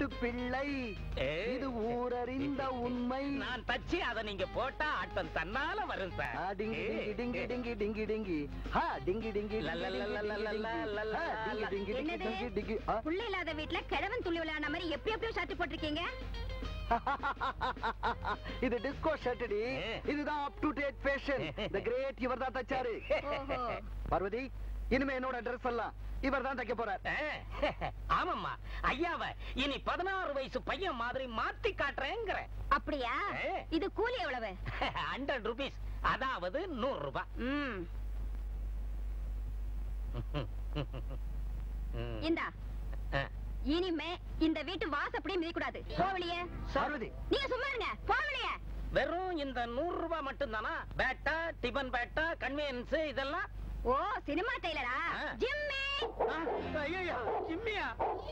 பிள்ளை ஏ. இது ஊரறிந்த உண்மை நான் தச்சு அதை நீங்க போட்டா ஆட்டம் தன்னால வரும் ஆ, சார் டிங்கி டிங்கி டிங்கி டிங்கி டிங்கி டிங்கி ஹா டிங்கி டிங்கி ல, ல, ல, ல, ல, ல, ல, ல, ல, ஆ, டிங்கி டிங்கி டிங்கி என்னது? டிங்கி டிங்கி ஆ. புள்ள இல்லாத வீட்ல கிழவன் துள்ளி விளையாட மாதிரி எப்படி எப்படியோ ஷர்ட் போட்டிருக்கீங்க இது டிஸ்கோ ஷர்ட்டடி ஏ. இதுதான் up to date fashion the great இவர் தான் தச்சாரு ஓஹோ. பார்வதி இனிமே என்னோட ட்ரெஸ் எல்லாம் இவர் தான் தைக்க போறார் ஆமாம்மா ஐயாவ இனி பதினாறு வயசு பையன் மாதிரி மாத்தி காட்டுறேங்கிற அப்படியா ஏ. இது கூலி எவ்வளவு ஹண்ட்ரட் ருபீஸ் அதாவது நூறு ரூபாய் ம் இந்தா இனிமே இந்த வீட்டு வாசப்படியே மிதிக்கூடாது போவலியே பார்வதி நீங்க சும்மா இருங்க போவலியே வெறும் இந்த நூறு ரூபாய் மட்டும் தானா பேட்டா டிபன் பேட்டா கன்வீனியன்ஸ் இதெல்லாம் ஓ சினிமா டெய்லரா ஆ. ஜிம்மி ஐயோ ஜிம்மியா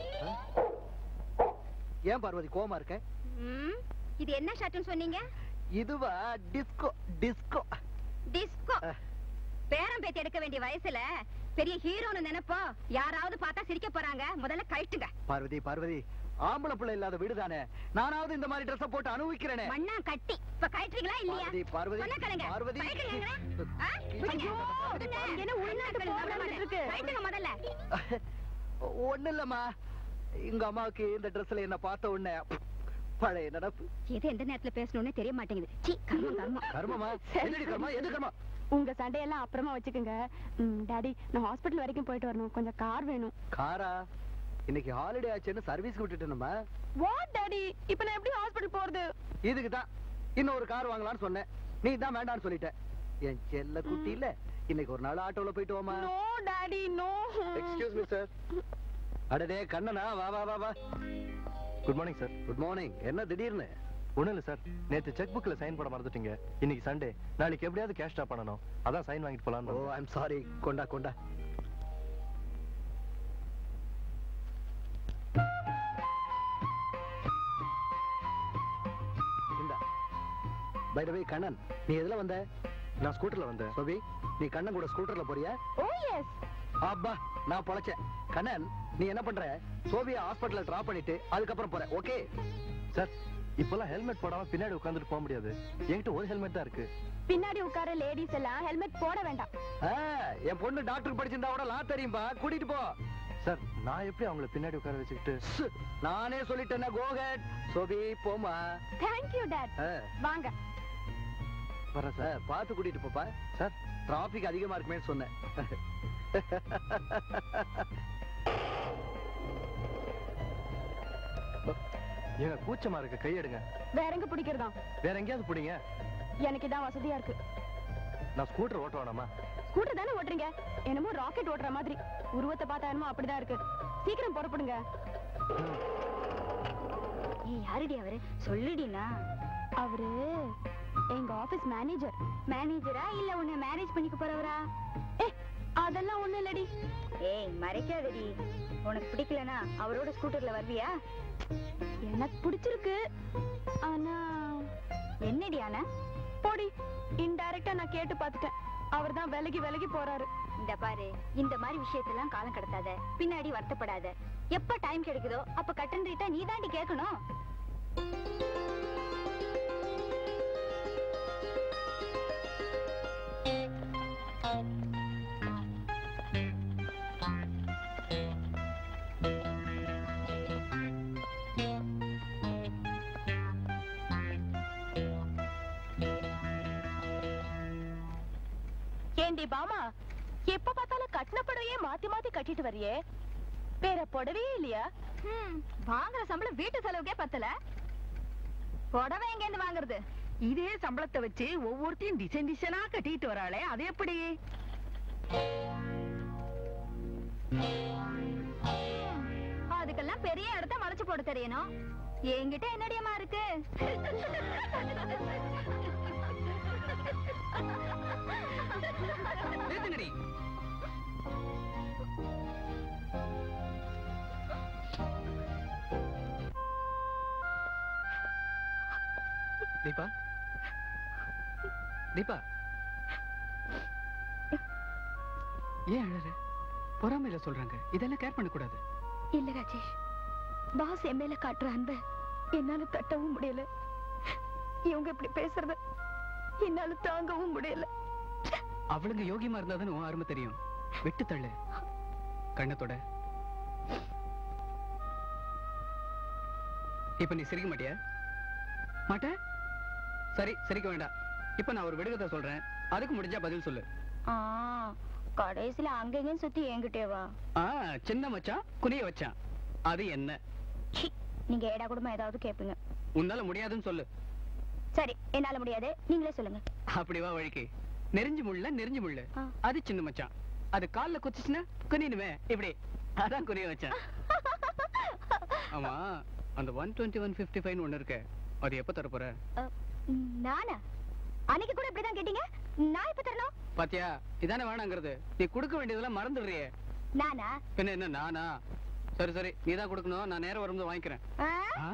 ஏன் பார்வதி கோமா இருக்க ம், இது என்ன ஷர்ட்னு சொன்னீங்க இதுவா டிஸ்கோ டிஸ்கோ டிஸ்கோ பேரம் பேத்தி எடுக்க வேண்டிய வயசுல பெரிய ஹீரோன்னு நினைப்போ யாராவது பார்த்தா சிரிக்க போறாங்க முதல்ல கழட்டுங்க பார்வதி பார்வதி ஆம்பளை பிள்ளை இல்லாத வீடு தானே நானாவது இந்த மாதிரி ட்ரெஸ் போட்டு அனுபவிக்கிறேனே மண்ணா கட்டி இப்ப கழட்டுறீங்களா இல்லையா பார்வதி, பார்வதி, சொன்னா கேளுங்க. பார்வதி. கழட்டுங்கங்க. ஆ? விடுங்க. விடுங்க. என்ன உள்நாட்டு போராட்டம் இருக்கு கழட்டுங்க முதல்ல ஒண்ணு இல்லம்மா எங்க அம்மாவுக்கு இந்த ட்ரெஸ்ல என்ன பார்த்த உடனே பழைய நடப்பு எது எந்த நேரத்துல பேசணும்னு தெரிய மாட்டேங்குது சீ கர்மம் கர்மம் கர்மமா என்னடி கர்மா எது கர்மா உங்க சண்டையெல்லாம் அப்புறமா வச்சுக்கோங்க ம், டாடி நான் ஹாஸ்பிட்டல் வரைக்கும் போயிட்டு வரணும் கொஞ்சம் கார் வேணும் காரா இன்னைக்கு ஹாலிடே ஆச்சுன்னு சர்வீஸ் விட்டுட்டேனுமா வாட் டாடி இப்போ நான் எப்படி ஹாஸ்பிட்டல் போறது இதுக்கு தான் இன்னொரு கார் வாங்கலாம்னு சொன்னேன் நீ தான் வேண்டாம்னு சொல்லிட்ட என் செல்ல குட்டி இல்ல இன்னைக்கு ஒரு நாள் ஆட்டோல போயிட்டு வாமா no daddy no excuse me sir அடடே கண்ணனா வா வா வா வா good morning sir good morning என்ன திடீர்னு ஒண்ணும் இல்ல சார் நேத்து செக் புக்ல சைன் போட மறந்துட்டீங்க இன்னைக்கு சண்டே நாளைக்கு எப்படியாவது கேஷ் ட்ராப் பண்ணணும் அதான் சைன் வாங்கிட்டு ஓ போலாம் ஐம் சாரி கொண்டா கொண்டா இந்தா பை த வே கண்ணன் நீ எதுல வந்த நான் ஸ்கூட்டர்ல வந்தேன் சோபி நீ கண்ணன் கூட ஸ்கூட்டர்ல போறியா ஓ எஸ் அப்பா நான் பொழைச்சேன் கண்ணன் நீ என்ன பண்ற சோபியா ஹாஸ்பிடல்ல டிராப் பண்ணிட்டு அதுக்கப்புறம் போற ஓகே சார் இப்பெல்லாம் ஹெல்மெட் போடாம பின்னாடி உட்காந்துட்டு போக முடியாது என்கிட்ட ஒரு ஹெல்மெட் தான் இருக்கு பின்னாடி உட்கார லேடிஸ் எல்லாம் ஹெல்மெட் போட வேண்டாம் என் பொண்ணு டாக்டர் படிச்சிருந்தா கூட லா தெரியும்பா கூட்டிட்டு போ சார் நான் எப்படி அவங்கள பின்னாடி உட்கார வச்சுக்கிட்டு ஸ், நானே சொல்லிட்டேன்னா கோகட் சோபி போமா தேங்க் யூ டாட் ஆ, வாங்க வரேன் ஆ, சார் பார்த்து கூட்டிட்டு போப்பா சார் டிராபிக் அதிகமா இருக்குமே சொன்னேன் எங்க கூச்சமா இருக்கு கையெடுங்க வேற எங்க பிடிக்கிறதா வேற எங்கேயாவது பிடிங்க எனக்கு இதான் வசதியா இருக்கு நான் ஸ்கூட்டர் ஓட்ட வேணாமா ஸ்கூட்டர் தானே ஓட்டுறீங்க என்னமோ ராக்கெட் ஓட்டுற மாதிரி உருவத்தை பார்த்தா என்னமோ அப்படிதான் இருக்கு சீக்கிரம் புறப்படுங்க ஏய் யாருடி அவரு சொல்லுடினா அவரு எங்க ஆபீஸ் மேனேஜர் மேனேஜரா இல்ல உன்னை மேரேஜ் பண்ணிக்க போறவரா ஏ அதெல்லாம் ஒண்ணு இல்லடி ஏய் மறைக்காதடி உனக்கு பிடிக்கலனா அவரோட ஸ்கூட்டர்ல வருவியா எனக்கு பிடிச்சிருக்கு ஆனா என்னடி ஆனா போடி இன்டைரக்டா நான் கேட்டு பார்த்துட்டேன் அவர் தான் விலகி விலகி போறாரு இந்த பாரு இந்த மாதிரி விஷயத்தெல்லாம் காலம் கடத்தாத பின்னாடி வருத்தப்படாத எப்ப டைம் கிடைக்குதோ அப்ப கட்டன் ரீட்டா நீ தாண்டி கேட்கணும் ஏண்டி பாமா எப்ப பார்த்தாலும் கட்டின புடவையே மாத்தி மாத்தி கட்டிட்டு வரியே வேற புடவையே இல்லையா ஹம், வாங்குற சம்பளம் வீட்டு செலவுக்கே பத்தல புடவை எங்க இருந்து வாங்குறது இதே சம்பளத்தை வச்சு ஒவ்வொருத்தையும் டிசைன் டிசைனா கட்டிட்டு வராளே அது எப்படி அதுக்கெல்லாம் பெரிய இடத்த மறைச்சு போட தெரியணும் என்கிட்ட என்னடியம்மா இருக்கு நிறுத்துங்கடி தீபா தீபா ஏன் அழற பொறாமையில சொல்றாங்க இதெல்லாம் கேர் பண்ண கூடாது இல்ல ராஜேஷ் பாஸ் என் மேல காட்டுற அன்ப என்னால தட்டவும் முடியல இவங்க இப்படி பேசுறத என்னால தாங்கவும் முடியல அவளுங்க யோகியமா இருந்தாதான் உன் அருமை தெரியும் விட்டு தள்ளு கண்ணத்தோட இப்ப நீ சிரிக்க மாட்டியா மாட்ட சரி சிரிக்க வேண்டாம் இப்ப நான் ஒரு விடுகதை சொல்றேன் அதுக்கு முடிஞ்சா பதில் சொல்லு கடைசியில அங்கெங்கன்னு சுத்தி என்கிட்டே வா ஆ சின்ன மச்சான் குனிய வச்சான் அது என்ன சி, நீங்க ஏடா குடும்பம் ஏதாவது கேப்பீங்க உன்னால முடியாதுன்னு சொல்லு சரி என்னால முடியாது நீங்களே சொல்லுங்க அப்படி வா வழிக்கு நெறிஞ்சு முள்ள நெறிஞ்சு முள்ள ஆ. அது சின்ன மச்சான் அது கால்ல குத்திச்சுன்னா குனினுமே இப்படி அதான் குனிய வச்சான் ஆமா அந்த one twenty one fifty five ஒண்ணு இருக்கு அது எப்ப தர போற அ, நானா அன்னைக்கு கூட இப்படிதான் கேட்டீங்க நான் இப்ப தரணும் பாத்தியா இதானே வேணாங்கிறது நீ கொடுக்க வேண்டியதெல்லாம் மறந்துடுறியே நானா பின்ன என்ன நானா சரி சரி நீ தான் கொடுக்கணும் நான் நேரம் வரும்போது வாங்கிக்கிறேன் ஆ? ஆ,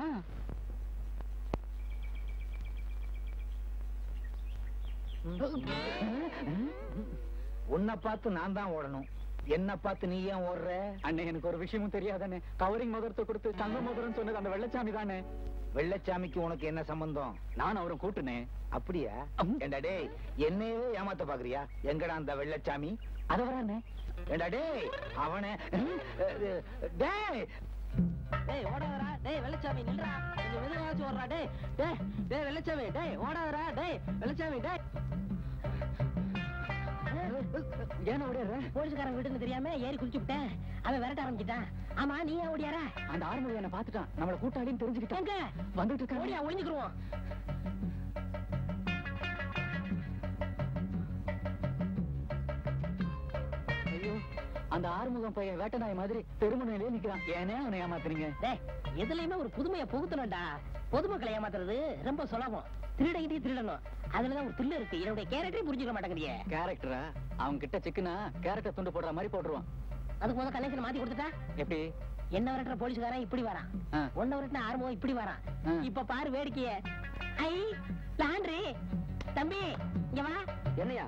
உன்னை பார்த்து நான் தான் ஓடணும் என்ன பார்த்து நீ ஏன் ஓடுற அண்ணே எனக்கு ஒரு விஷயமும் தெரியாதானே கவரிங் முதரத்தை கொடுத்து தங்க முதரம் சொன்னது அந்த வெள்ளச்சாமி தானே வெள்ளச்சாமிக்கு உனக்கு என்ன சம்பந்தம் நான் அவரும் கூட்டுனேன் அப்படியா ஏண்டா டேய் என்னையே ஏமாத்த பாக்குறியா எங்கடா அந்த வெள்ளச்சாமி அத வரானே ஏண்டா டேய் அவனை டேய் டேய் ஓடாதடா டேய் வெள்ளச்சாமி நில்றா கொஞ்சம் மெதுவாச்சு ஓடுறா டேய் டேய் டேய் வெள்ளச்சாமி டேய் ஓடாதடா டேய் வெள்ளச்சாமி டேய் ஏன் ஓடியாரு போலீஸ்காரன் வீட்டுன்னு தெரியாம ஏறி குளிச்சு விட்டேன் அவன் விரட்ட ஆரம்பிச்சிட்டான் ஆமா நீ ஏன் ஓடியாரா அந்த ஆறுமொழி என்ன பாத்துட்டான் நம்மள கூட்டாளின்னு தெரிஞ்சுக்கிட்டான் எங்க வந்துட்டு இருக்கான் ஓடியா ஒளிஞ்சுக்குருவோம் ஐயோ அந்த ஆறுமுகம் பையன் வேட்ட நாய் மாதிரி தெருமுனையிலே நிக்கிறான் ஏனே அவனை ஏமாத்துறீங்க டேய் எதுலயுமே ஒரு புதுமையை புகுத்தணும்டா பொதுமக்களை ஏமாத்துறது ரொம்ப சுலபம் திருடகிட்டே திருடணும் அதுலதான் ஒரு தில்லு இருக்கு என்னுடைய கேரக்டரே புரிஞ்சுக்க மாட்டேங்கிறியே கேரக்டரா அவங்க கிட்ட சிக்கனா கேரக்டர் துண்டு போடுற மாதிரி போட்டுருவான் அதுக்கு முதல் கனெக்ஷன் மாத்தி கொடுத்துட்டா எப்படி என்ன விரட்டுற போலீஸ்காரன் இப்படி வரான் ஆ. ஒன்ன விரட்டின ஆர்மோ இப்படி வரான் ஆ. இப்ப பாரு வேடிக்கைய ஐ லாண்ட்ரி தம்பி இங்க வா என்னையா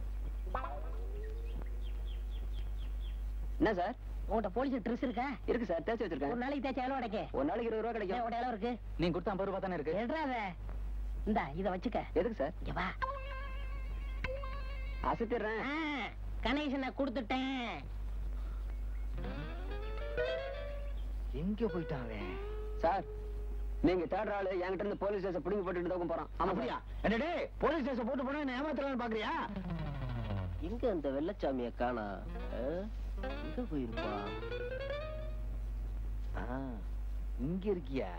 என்ன சார் உன்கிட்ட போலீஸ் ட்ரெஸ் இருக்கா இருக்கு சார் தேய்ச்சி ஒரு வச்சிருக்கேன் நாளைக்கு தேய்ச்ச எவ்வளவு கிடைக்கு ஒரு நாளைக்கு இருபது ரூபா கிடைக்கும் உடைய எவ்வளவு இருக்கு நீங்க கொடுத்த ஐம்பது ரூபா தானே இருக்கு எடுறாத இந்தா இத வச்சுக்க எதுக்கு சார் இங்க வா அசத்திடுறேன் கனெக்ஷனை கொடுத்துட்டேன் எங்க போயிட்டான் அவன் சார் நீங்க தேடுற ஆளு என்கிட்ட இருந்து போலீஸ் ஸ்டேஷன் பிடிங்க போட்டுட்டு தான் போறான் அப்படியா என்னடே போலீஸ் ஸ்டேஷன் போட்டு போனா என்ன ஏமாத்தலாம்னு பாக்குறியா எங்க அந்த வெள்ளச்சாமிய காணா எங்க போயிருப்பா ஆ, இங்க இருக்கியா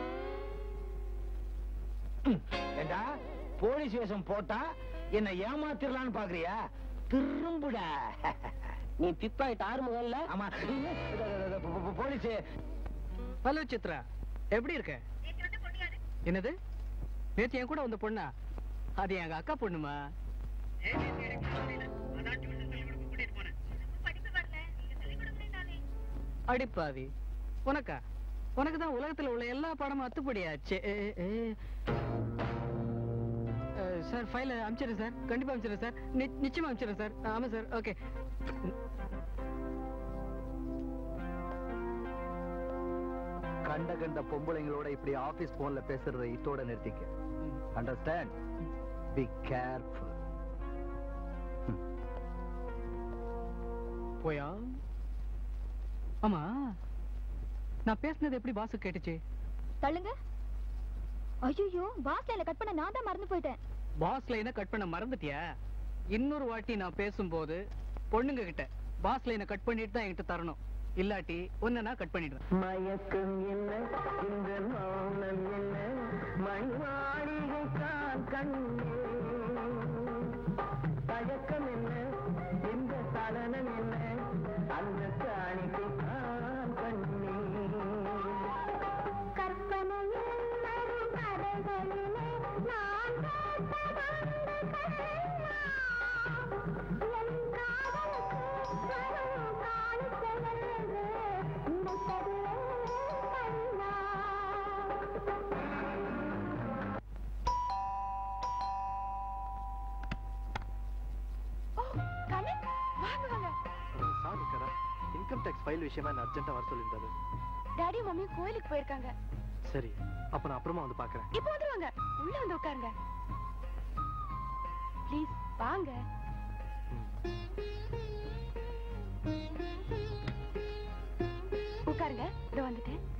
ஏண்டா போலீஸ் வேஷம் போட்டா என்ன ஏமாத்திரலாம்னு பாக்குறியா திரும்புடா நீ பிப்பாயிட்டு ஆறு முதல்ல ஆமா போலீஸ் ஹலோ சித்ரா எப்படி இருக்க என்னது நேத்து என் கூட வந்த பொண்ணா அது எங்க அக்கா பொண்ணுமா அடிப்பாவி உனக்கா உனக்கு தான் உலகத்துல உள்ள எல்லா பாடமும் அத்துப்படியாச்சு சார் ஃபைல அனுப்பிச்சிடுறேன் சார் கண்டிப்பா அனுப்பிச்சிடுறேன் சார் நி- நிச்சயமா அனுப்பிச்சிடுறேன் சார் ஆமா சார் ஓகே கண்ட கண்ட பொம்பளைங்களோட இப்படி ஆபீஸ் போன்ல பேசுறத இத்தோட நிறுத்திக்க அண்டர்ஸ்டாண்ட் பி கேர்ஃபுல் போயா ஆமா நான் பேசுனது எப்படி பாசு கேட்டுச்சு தள்ளுங்க ஐயோ பாஸ் லைன்ல கட் பண்ண நான் தான் மறந்து போயிட்டேன் பாஸ் லைனை கட் பண்ண மறந்துட்டியா இன்னொரு வாட்டி நான் பேசும்போது பொண்ணுங்க கிட்ட பாஸ் லைனை கட் பண்ணிட்டு தான் என்கிட்ட தரணும் இல்லாட்டி ஒன்னு நான் கட் பண்ணிடுவேன் மயக்கம் என்ன இந்த மௌனம் என்ன மணிவாளிகை தான் கண்ணே பழக்கம் என்ன இந்த சலனம் என்ன அந்த காணிக்கை தான் கண்ணே கற்பனையில் மறுபறைகளிலே நான் கேட்ட என் காதலுக்கு வரும் காணிக்கையல்ல நினைத்ததிலே கண்ணா சார் இருக்காரா இன்கம் டேக்ஸ் ஃபைல் விஷயமா என்ன அர்ஜென்ட்டா வர சொல்லியிருந்தாரு டாடியும் மம்மியும் கோயிலுக்கு போயிருக்காங்க சரி அப்ப நான் அப்புறமா வந்து பாக்குறேன் இப்போ வந்துருவாங்க உள்ள வந்து உட்காருங்க ப்ளீஸ் வாங்க உட்காருங்க இதோ வந்துட்டேன்